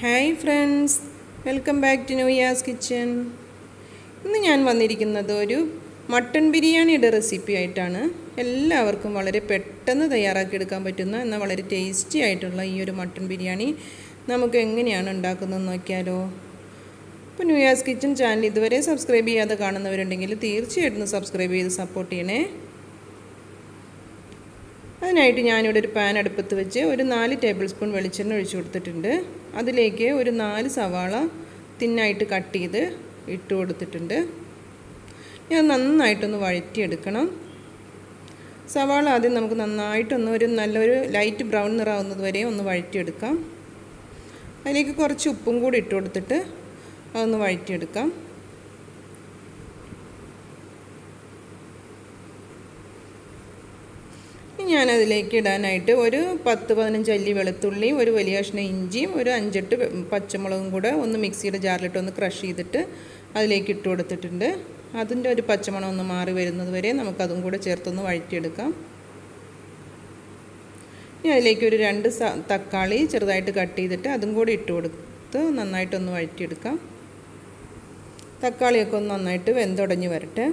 Hi friends welcome back to new year's kitchen ഇന്ന് ഞാൻ വന്നിരിക്കുന്നത് ഒരു മട്ടൺ ബിരിയാണിയുടെ റെസിപ്പി ആയിട്ടാണ് എല്ലാവർക്കും വളരെ പെട്ടെന്ന് തയ്യാറാക്കിയെടുക്കാൻ പറ്റുന്ന എന്നാൽ വളരെ ടേസ്റ്റി ആയിട്ടുള്ള ഈ ഒരു മട്ടൺ ബിരിയാണി നമുക്ക് എങ്ങനെയാണ് ഉണ്ടാക്കുന്നത് നോക്കിയാലോ ഇപ്പോൾ ന്യൂയാസ് കിച്ചൻ ചാനൽ ഇതുവരെ സബ്സ്ക്രൈബ് ചെയ്യാതെ കാണുന്നവരുണ്ടെങ്കിൽ തീർച്ചയായിട്ടും സബ്സ്ക്രൈബ് ചെയ്ത് സപ്പോർട്ട് ചെയ്യണേ അതിനായിട്ട് ഞാനിവിടെ ഒരു പാൻ അടുപ്പത്ത് വെച്ച് ഒരു നാല് ടേബിൾ സ്പൂൺ വെളിച്ചെണ്ണ ഒഴിച്ചു കൊടുത്തിട്ടുണ്ട് അതിലേക്ക് ഒരു നാല് സവാള തിന്നായിട്ട് കട്ട് ചെയ്ത് ഇട്ട് കൊടുത്തിട്ടുണ്ട് ഞാൻ നന്നായിട്ടൊന്ന് വഴറ്റിയെടുക്കണം സവാള ആദ്യം നമുക്ക് നന്നായിട്ടൊന്ന് ഒരു നല്ലൊരു ലൈറ്റ് ബ്രൗൺ നിറാവുന്നത് വരെ ഒന്ന് വഴറ്റിയെടുക്കാം അതിലേക്ക് കുറച്ച് ഉപ്പും കൂടി ഇട്ട് കൊടുത്തിട്ട് അതൊന്ന് വഴറ്റിയെടുക്കാം ഞാനതിലേക്ക് ഇടാനായിട്ട് ഒരു പത്ത് പതിനഞ്ച് അല്ലി വെളുത്തുള്ളിയും ഒരു വലിയ കഷ്ണം ഇഞ്ചിയും ഒരു അഞ്ചെട്ട് പച്ചമുളകും കൂടെ ഒന്ന് മിക്സിയുടെ ജാറിലിട്ട് ഒന്ന് ക്രഷ് ചെയ്തിട്ട് അതിലേക്ക് ഇട്ട് കൊടുത്തിട്ടുണ്ട് അതിൻ്റെ ഒരു പച്ചമണം ഒന്ന് മാറി വരുന്നത് വരെ നമുക്കതും കൂടെ ചേർത്തൊന്ന് വഴറ്റിയെടുക്കാം ഇനി അതിലേക്ക് ഒരു രണ്ട് തക്കാളി ചെറുതായിട്ട് കട്ട് ചെയ്തിട്ട് അതും കൂടി ഇട്ട് കൊടുത്ത് നന്നായിട്ടൊന്ന് വഴറ്റിയെടുക്കാം തക്കാളിയൊക്കെ ഒന്ന് നന്നായിട്ട് വെന്തുടഞ്ഞ് വരട്ടെ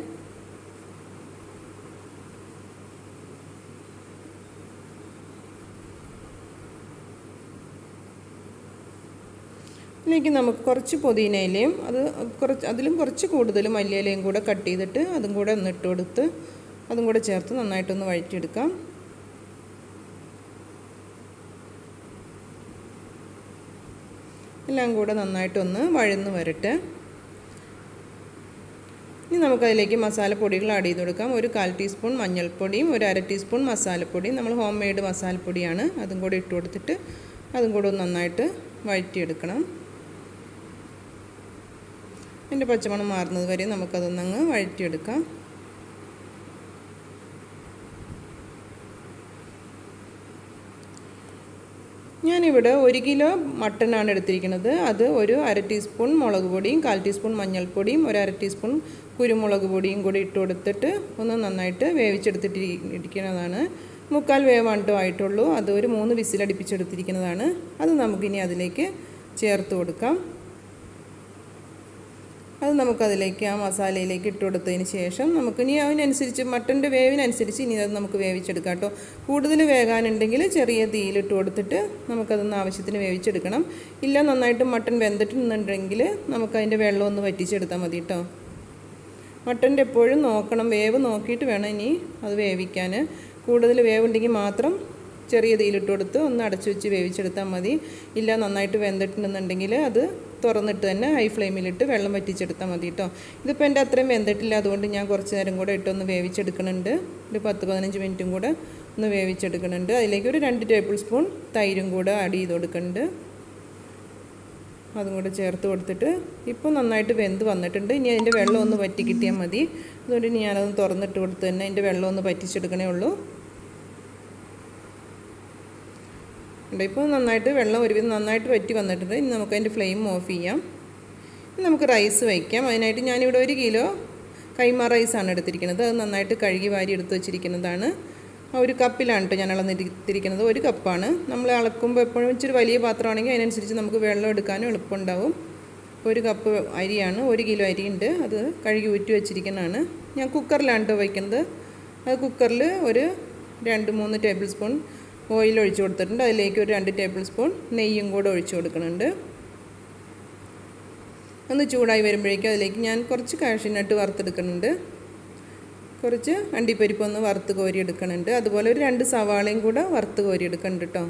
ഇതിലേക്ക് നമുക്ക് കുറച്ച് പുതിനയിലയും അത് കുറച്ച് അതിലും കുറച്ച് കൂടുതൽ മല്ലിയിലയും കൂടെ കട്ട് ചെയ്തിട്ട് അതും കൂടെ ഒന്ന് ഇട്ട് കൊടുത്ത് അതും കൂടെ ചേർത്ത് നന്നായിട്ടൊന്ന് വഴറ്റിയെടുക്കാം എല്ലാം കൂടെ നന്നായിട്ടൊന്ന് വഴന്ന് വരട്ടെ ഇനി നമുക്കതിലേക്ക് മസാലപ്പൊടികൾ ആഡ് ചെയ്ത് കൊടുക്കാം ഒരു കാൽ ടീസ്പൂൺ മഞ്ഞൾപ്പൊടിയും ഒരു അര ടീസ്പൂൺ മസാലപ്പൊടിയും നമ്മൾ ഹോം മെയ്ഡ് മസാലപ്പൊടിയാണ് അതും കൂടെ ഇട്ട് കൊടുത്തിട്ട് അതും കൂടെ ഒന്ന് നന്നായിട്ട് വഴറ്റിയെടുക്കണം അതിൻ്റെ പച്ചമണം മാറുന്നത് വരെ നമുക്കതൊന്നങ്ങ് വഴറ്റിയെടുക്കാം ഞാനിവിടെ ഒരു കിലോ മട്ടനാണ് എടുത്തിരിക്കുന്നത് അത് ഒരു അര ടീസ്പൂൺ മുളക് പൊടിയും കാൽ ടീസ്പൂൺ മഞ്ഞൾപ്പൊടിയും ഒരു അര ടീസ്പൂൺ കുരുമുളക് പൊടിയും കൂടി ഇട്ട് കൊടുത്തിട്ട് ഒന്ന് നന്നായിട്ട് വേവിച്ചെടുത്തിട്ട് ഇരിക്കുന്നതാണ് മുക്കാൽ വേവാണ്ടോ ആയിട്ടുള്ളൂ അത് ഒരു മൂന്ന് വിസിലടിപ്പിച്ചെടുത്തിരിക്കുന്നതാണ് അത് നമുക്കിനി അതിലേക്ക് ചേർത്ത് കൊടുക്കാം അത് നമുക്കതിലേക്ക് ആ മസാലയിലേക്ക് ഇട്ട് കൊടുത്തതിന് ശേഷം നമുക്കിനി അതിനനുസരിച്ച് മട്ടൻ്റെ വേവിനനുസരിച്ച് ഇനി അത് നമുക്ക് വേവിച്ചെടുക്കാം കേട്ടോ കൂടുതൽ വേകാനുണ്ടെങ്കിൽ ചെറിയ തീയിലിട്ട് കൊടുത്തിട്ട് നമുക്കതൊന്ന് ആവശ്യത്തിന് വേവിച്ചെടുക്കണം ഇല്ല നന്നായിട്ട് മട്ടൻ വെന്തിട്ടുണ്ടെങ്കിൽ നമുക്കതിൻ്റെ വെള്ളം ഒന്ന് വറ്റിച്ചെടുത്താൽ മതി കേട്ടോ മട്ടൻ്റെ എപ്പോഴും നോക്കണം വേവ് നോക്കിയിട്ട് വേണം ഇനി അത് വേവിക്കാൻ കൂടുതൽ വേവുണ്ടെങ്കിൽ മാത്രം ചെറിയ തീയിലിട്ട് കൊടുത്ത് ഒന്ന് അടച്ചു വെച്ച് വേവിച്ചെടുത്താൽ മതി ഇല്ല നന്നായിട്ട് വെന്തിട്ടുണ്ടെന്നുണ്ടെങ്കിൽ അത് തുറന്നിട്ട് തന്നെ ഹൈ ഫ്ലെയിമിലിട്ട് വെള്ളം വറ്റിച്ചെടുത്താൽ മതി കേട്ടോ ഇതിപ്പോൾ എൻ്റെ അത്രയും വെന്തിട്ടില്ല അതുകൊണ്ട് ഞാൻ കുറച്ച് നേരം കൂടെ ഇട്ടൊന്ന് വേവിച്ചെടുക്കുന്നുണ്ട് ഒരു പത്ത് പതിനഞ്ച് മിനിറ്റും കൂടെ ഒന്ന് വേവിച്ചെടുക്കുന്നുണ്ട് അതിലേക്ക് ഒരു രണ്ട് ടേബിൾ സ്പൂൺ തൈരും കൂടെ ആഡ് ചെയ്ത് കൊടുക്കുന്നുണ്ട് അതും കൂടെ ചേർത്ത് കൊടുത്തിട്ട് ഇപ്പോൾ നന്നായിട്ട് വെന്ത് വന്നിട്ടുണ്ട് ഇനി അതിൻ്റെ വെള്ളം ഒന്ന് വറ്റി കിട്ടിയാൽ മതി അതുകൊണ്ട് ഇനി ഞാനതൊന്ന് തുറന്നിട്ട് കൊടുത്ത് തന്നെ അതിൻ്റെ വെള്ളം ഒന്ന് വറ്റിച്ചെടുക്കണേ ഉള്ളൂ ഉണ്ട് ഇപ്പോൾ നന്നായിട്ട് വെള്ളം ഒരുവിധം നന്നായിട്ട് വറ്റി വന്നിട്ടുണ്ട് ഇനി നമുക്ക് അതിൻ്റെ ഫ്ലെയിം ഓഫ് ചെയ്യാം ഇനി നമുക്ക് റൈസ് വയ്ക്കാം അതിനായിട്ട് ഞാനിവിടെ ഒരു കിലോ കൈമ റൈസാണ് എടുത്തിരിക്കുന്നത് അത് നന്നായിട്ട് കഴുകി വാരി എടുത്ത് വെച്ചിരിക്കുന്നതാണ് ആ ഒരു കപ്പിലാണ് കേട്ടോ ഞാൻ അളന്നിരിക്കുന്നത് ഒരു കപ്പാണ് നമ്മൾ അളക്കുമ്പോൾ എപ്പോഴും ഇച്ചിരി വലിയ പാത്രമാണെങ്കിൽ അതിനനുസരിച്ച് നമുക്ക് വെള്ളം എടുക്കാനും എളുപ്പമുണ്ടാവും ഒരു കപ്പ് അരിയാണ് ഒരു കിലോ അരിയുണ്ട് അത് കഴുകി ഊറ്റി വെച്ചിരിക്കുന്നതാണ് ഞാൻ കുക്കറിലാണ് കേട്ടോ വയ്ക്കുന്നത് അത് കുക്കറിൽ ഒരു രണ്ട് മൂന്ന് ടേബിൾ സ്പൂൺ ഓയിൽ ഒഴിച്ച് കൊടുത്തിട്ടുണ്ട് അതിലേക്ക് ഒരു രണ്ട് ടേബിൾ സ്പൂൺ നെയ്യും കൂടെ ഒഴിച്ച് കൊടുക്കുന്നുണ്ട് ഒന്ന് ചൂടായി വരുമ്പോഴേക്കും അതിലേക്ക് ഞാൻ കുറച്ച് കാഷ്യൂനട്ട് വറുത്തെടുക്കുന്നുണ്ട് കുറച്ച് അണ്ടിപ്പരിപ്പ് ഒന്ന് വറുത്ത് കോരി എടുക്കുന്നുണ്ട് അതുപോലെ ഒരു രണ്ട് സവാളയും കൂടെ വറുത്ത് കോരി എടുക്കുന്നുണ്ട് കേട്ടോ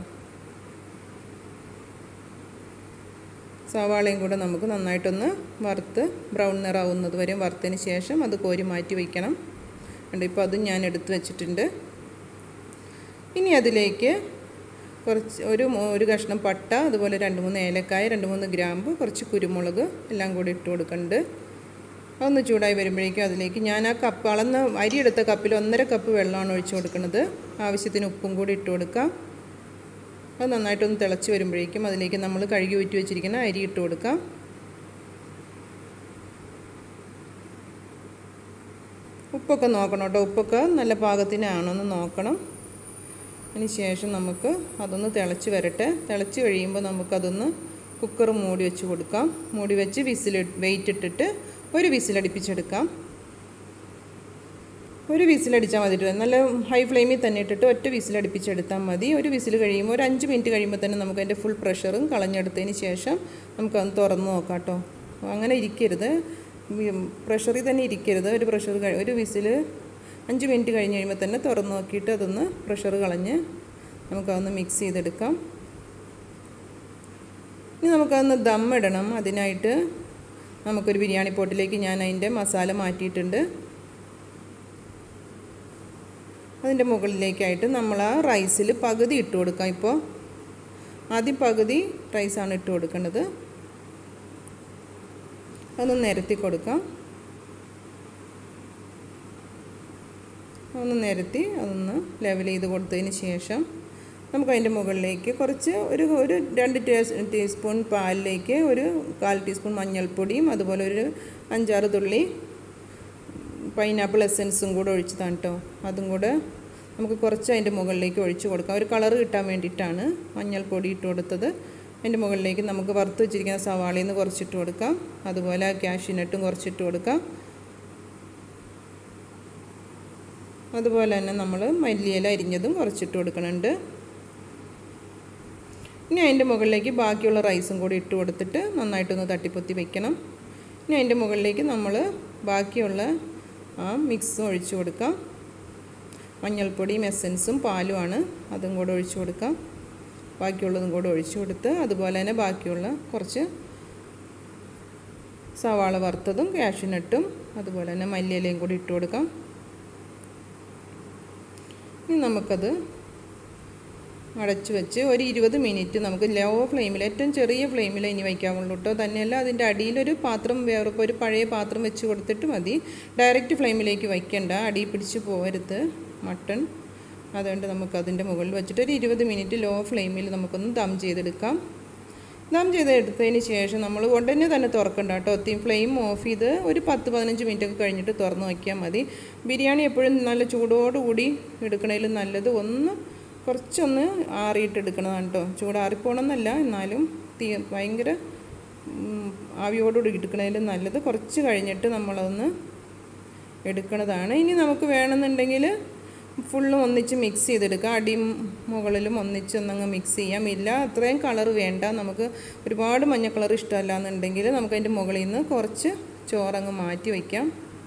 സവാളയും കൂടെ നമുക്ക് നന്നായിട്ടൊന്ന് വറുത്ത് ബ്രൗൺ നിറാവുന്നത് വരെ വറുത്തതിന് ശേഷം അത് കോരി മാറ്റി വയ്ക്കണം ഉണ്ട് ഇപ്പോൾ അതും ഞാൻ എടുത്ത് വെച്ചിട്ടുണ്ട് ഇനി അതിലേക്ക് കുറച്ച് ഒരു ഒരു കഷ്ണം പട്ട അതുപോലെ രണ്ട് മൂന്ന് ഏലക്കായ രണ്ട് മൂന്ന് ഗ്രാമ്പ് കുറച്ച് കുരുമുളക് എല്ലാം കൂടി ഇട്ട് കൊടുക്കുന്നുണ്ട് അതൊന്ന് ചൂടായി വരുമ്പോഴേക്കും അതിലേക്ക് ഞാൻ ആ കപ്പ് അളന്ന് അരി എടുത്ത കപ്പിൽ ഒന്നര കപ്പ് വെള്ളമാണ് ഒഴിച്ചു കൊടുക്കുന്നത് ആവശ്യത്തിന് ഉപ്പും കൂടി ഇട്ട് കൊടുക്കാം അത് നന്നായിട്ടൊന്ന് തിളച്ച് വരുമ്പോഴേക്കും അതിലേക്ക് നമ്മൾ കഴുകി ഊറ്റി വെച്ചിരിക്കുന്ന അരി ഇട്ട് കൊടുക്കാം ഉപ്പൊക്കെ നോക്കണം കേട്ടോ ഉപ്പൊക്കെ നല്ല പാകത്തിനാണോന്ന് നോക്കണം അതിന് ശേഷം നമുക്ക് അതൊന്ന് തിളച്ച് വരട്ടെ തിളച്ച് കഴിയുമ്പോൾ നമുക്കതൊന്ന് കുക്കർ മൂടി വെച്ച് കൊടുക്കാം മൂടി വെച്ച് വിസിൽ വെയിറ്റ് ഇട്ടിട്ട് ഒരു വിസിലടിപ്പിച്ചെടുക്കാം ഒരു വിസിലടിച്ചാൽ മതി ട്ടോ. നല്ല ഹൈ ഫ്ലെയിമിൽ തന്നെ ഇട്ടിട്ട് ഒറ്റ വിസിലടിപ്പിച്ചെടുത്താൽ മതി ഒരു വിസിൽ കഴിയുമ്പോൾ ഒരു അഞ്ച് മിനിറ്റ് കഴിയുമ്പോൾ തന്നെ നമുക്ക് അതിൻ്റെ ഫുൾ പ്രഷറും കളഞ്ഞെടുത്തതിന് ശേഷം നമുക്കതൊന്ന് തുറന്ന് നോക്കാം കേട്ടോ അങ്ങനെ ഇരിക്കരുത് പ്രഷറിൽ തന്നെ ഇരിക്കരുത് ഒരു പ്രഷർ ഒരു വിസിൽ അഞ്ച് മിനിറ്റ് കഴിഞ്ഞ് കഴിയുമ്പോൾ തന്നെ തുറന്ന് നോക്കിയിട്ട് അതൊന്ന് പ്രഷർ കളഞ്ഞ് നമുക്കതൊന്ന് മിക്സ് ചെയ്തെടുക്കാം ഇനി നമുക്കതൊന്ന് ദം ഇടണം അതിനായിട്ട് നമുക്കൊരു ബിരിയാണി പോട്ടിലേക്ക് ഞാൻ അതിൻ്റെ മസാല മാറ്റിയിട്ടുണ്ട് അതിൻ്റെ മുകളിലേക്കായിട്ട് നമ്മൾ ആ റൈസിൽ പകുതി ഇട്ട് കൊടുക്കാം ഇപ്പോൾ ആദ്യം പകുതി റൈസാണ് ഇട്ട് കൊടുക്കേണ്ടത് അതൊന്ന് നിരത്തി കൊടുക്കാം ഒന്ന് നിരത്തി അതൊന്ന് ലെവൽ ചെയ്ത് കൊടുത്തതിന് ശേഷം നമുക്ക് അതിൻ്റെ മുകളിലേക്ക് കുറച്ച് ഒരു ഒരു രണ്ട് ടീ ടീസ്പൂൺ പാലിലേക്ക് ഒരു കാൽ ടീസ്പൂൺ മഞ്ഞൾപ്പൊടിയും അതുപോലെ ഒരു അഞ്ചാറ് തുള്ളി പൈനാപ്പിൾ എസൻസും കൂടെ ഒഴിച്ചതാണ് കേട്ടോ അതും കൂടെ നമുക്ക് കുറച്ച് അതിൻ്റെ മുകളിലേക്ക് ഒഴിച്ച് കൊടുക്കാം ഒരു കളർ കിട്ടാൻ വേണ്ടിയിട്ടാണ് മഞ്ഞൾപ്പൊടി ഇട്ട് കൊടുത്തത് അതിൻ്റെ മുകളിലേക്ക് നമുക്ക് വറുത്ത് വെച്ചിരിക്കുന്ന സവാളയിൽ നിന്ന് കുറച്ചിട്ട് കൊടുക്കാം അതുപോലെ കാഷ്യൂനട്ടും കുറച്ചിട്ട് കൊടുക്കാം അതുപോലെ തന്നെ നമ്മൾ മല്ലിയില അരിഞ്ഞതും കുറച്ചിട്ട് കൊടുക്കുന്നുണ്ട് ഇനി അതിൻ്റെ മുകളിലേക്ക് ബാക്കിയുള്ള റൈസും കൂടി ഇട്ട് കൊടുത്തിട്ട് നന്നായിട്ടൊന്ന് തട്ടിപ്പൊത്തി വെക്കണം ഇനി അതിൻ്റെ മുകളിലേക്ക് നമ്മൾ ബാക്കിയുള്ള ആ മിക്സും ഒഴിച്ചു കൊടുക്കാം മഞ്ഞൾപ്പൊടിയും എസൻസും പാലുമാണ് അതും കൂടെ ഒഴിച്ചു കൊടുക്കാം ബാക്കിയുള്ളതും കൂടെ ഒഴിച്ചു കൊടുത്ത് അതുപോലെ തന്നെ ബാക്കിയുള്ള കുറച്ച് സവാള വറുത്തതും കാഷ്യൂനട്ടും അതുപോലെ തന്നെ മല്ലിയിലയും കൂടി ഇട്ട് കൊടുക്കാം ഇനി നമുക്കത് അടച്ചു വെച്ച് ഒരു ഇരുപത് മിനിറ്റ് നമുക്ക് ലോ ഫ്ലെയിമിൽ ഏറ്റവും ചെറിയ ഫ്ലെയിമിൽ ഇനി വയ്ക്കാവുള്ളൂ കേട്ടോ തന്നെയല്ല അതിൻ്റെ അടിയിലൊരു പാത്രം വേറെ ഒരു പഴയ പാത്രം വെച്ച് കൊടുത്തിട്ട് മതി ഡയറക്റ്റ് ഫ്ലെയിമിലേക്ക് വയ്ക്കണ്ട അടി പിടിച്ച് പോകരുത് മട്ടൺ അതുകൊണ്ട് നമുക്കതിൻ്റെ മുകളിൽ വെച്ചിട്ട് ഒരു ഇരുപത് മിനിറ്റ് ലോ ഫ്ലെയിമിൽ നമുക്കൊന്ന് ദം ചെയ്തെടുക്കാം ദം ചെയ്തെടുത്തതിന് ശേഷം നമ്മൾ ഉടനെ തന്നെ തുറക്കണ്ട കേട്ടോ തീ ഫ്ലെയിം ഓഫ് ചെയ്ത് ഒരു പത്ത് പതിനഞ്ച് മിനിറ്റ് ഒക്കെ കഴിഞ്ഞിട്ട് തുറന്ന് വയ്ക്കിയാൽ മതി ബിരിയാണി എപ്പോഴും നല്ല ചൂടോടുകൂടി എടുക്കണതിൽ നല്ലത് ഒന്ന് കുറച്ചൊന്ന് ആറിയിട്ട് എടുക്കണതാണ് കേട്ടോ ചൂടാറിപ്പോണമെന്നല്ല എന്നാലും തീ ഭയങ്കര ആവിയോടുകൂടി എടുക്കണതിൽ നല്ലത് കുറച്ച് കഴിഞ്ഞിട്ട് നമ്മളതൊന്ന് എടുക്കണതാണ് ഇനി നമുക്ക് വേണമെന്നുണ്ടെങ്കിൽ ഫുള്ളും ഒന്നിച്ച് മിക്സ് ചെയ്തെടുക്കാം അടിയും മുകളിലും ഒന്നിച്ച് ഒന്നങ്ങ് മിക്സ് ചെയ്യാം ഇല്ല അത്രയും കളർ വേണ്ട നമുക്ക് ഒരുപാട് മഞ്ഞ കളർ ഇഷ്ടമല്ല എന്നുണ്ടെങ്കിൽ നമുക്ക് അതിൻ്റെ മുകളിൽ നിന്ന് കുറച്ച് ചോറങ്ങ് മാറ്റി വയ്ക്കാം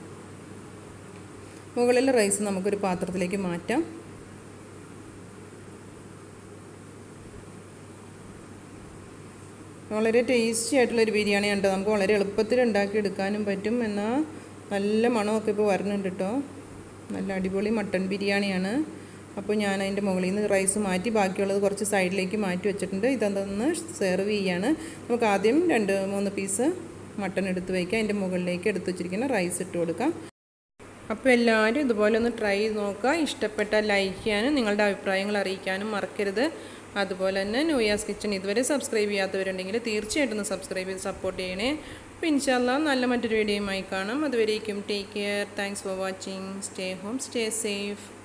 മുകളിലെ റൈസ് നമുക്കൊരു പാത്രത്തിലേക്ക് മാറ്റാം വളരെ ടേസ്റ്റി ആയിട്ടുള്ളൊരു ബിരിയാണിയാണ് കേട്ടോ നമുക്ക് വളരെ എളുപ്പത്തിൽ ഉണ്ടാക്കി എടുക്കാനും പറ്റും എന്നാൽ നല്ല മണമൊക്കെ ഇപ്പോൾ വരുന്നുണ്ട് കേട്ടോ നല്ല അടിപൊളി മട്ടൺ ബിരിയാണിയാണ് അപ്പോൾ ഞാൻ അതിൻ്റെ മുകളിൽ നിന്ന് റൈസ് മാറ്റി ബാക്കിയുള്ളത് കുറച്ച് സൈഡിലേക്ക് മാറ്റി വെച്ചിട്ടുണ്ട് ഇതൊന്ന് സെർവ് ചെയ്യാണ് നമുക്ക് ആദ്യം രണ്ട് മൂന്ന് പീസ് മട്ടൺ എടുത്ത് വയ്ക്കാം അതിൻ്റെ മുകളിലേക്ക് എടുത്ത് വെച്ചിരിക്കുന്ന റൈസ് ഇട്ട് കൊടുക്കാം അപ്പോൾ എല്ലാവരും ഇതുപോലെ ഒന്ന് ട്രൈ ചെയ്ത് നോക്കുക ഇഷ്ടപ്പെട്ടാൽ ലൈക്ക് ചെയ്യാനും നിങ്ങളുടെ അഭിപ്രായങ്ങൾ അറിയിക്കാനും മറക്കരുത് അതുപോലെ തന്നെ ന്യൂ ഇയേഴ്സ് കിച്ചൺ ഇതുവരെ സബ്സ്ക്രൈബ് ചെയ്യാത്തവരുണ്ടെങ്കിൽ തീർച്ചയായിട്ടും ഒന്ന് സബ്സ്ക്രൈബ് ചെയ്ത് സപ്പോർട്ട് ചെയ്യണേ അപ്പോൾ ഇൻഷാല്ല നല്ല മറ്റൊരു വീഡിയോയുമായി കാണാം അതുവരേക്കും take care thanks for watching stay home stay safe